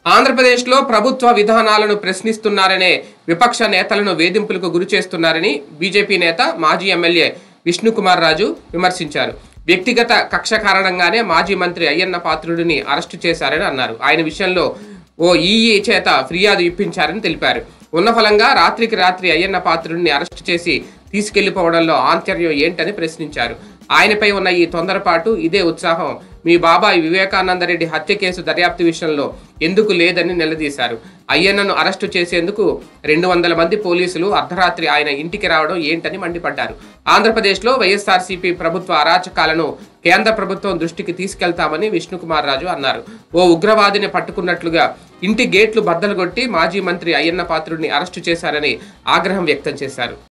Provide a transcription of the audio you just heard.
ఆంధ్రప్రదేశ్లో ప్రభుత్వ విధానాలను ప్రశ్నిస్తున్నారనే విపక్ష నేతలను వేధింపులకు గురి చేస్తున్నారని బీజేపీ నేత మాజీ ఎమ్మెల్యే విష్ణుకుమార్ రాజు విమర్శించారు వ్యక్తిగత కక్ష కారణంగానే మాజీ మంత్రి అయ్యన్న పాత్రుడిని అరెస్టు చేశారని అన్నారు ఆయన విషయంలో ఓ ఈఈ చేత ఫిర్యాదు ఇప్పించారని తెలిపారు ఉన్న ఫలంగా రాత్రికి రాత్రి అయ్యన్న పాత్రుడిని అరెస్టు చేసి తీసుకెళ్లిపోవడంలో ఆంతర్యం ఏంటని ప్రశ్నించారు ఆయనపై ఉన్న ఈ తొందరపాటు ఇదే ఉత్సాహం మీ బాబాయ్ వివేకానందరెడ్డి హత్య కేసు దర్యాప్తు విషయంలో ఎందుకు లేదని నిలదీశారు అయ్యన్నను అరెస్టు చేసేందుకు రెండు వందల మంది పోలీసులు అర్ధరాత్రి ఆయన ఇంటికి రావడం ఏంటని మండిపడ్డారు ఆంధ్రప్రదేశ్లో వైఎస్ఆర్సీపీ ప్రభుత్వ అరాచకాలను కేంద్ర ప్రభుత్వం దృష్టికి తీసుకెళ్తామని విష్ణుకుమార్ రాజు అన్నారు ఓ ఉగ్రవాదిని పట్టుకున్నట్లుగా ఇంటి గేట్లు బద్దలు కొట్టి మాజీ మంత్రి అయ్యన్న పాత్రుడిని అరెస్టు చేశారని ఆగ్రహం వ్యక్తం చేశారు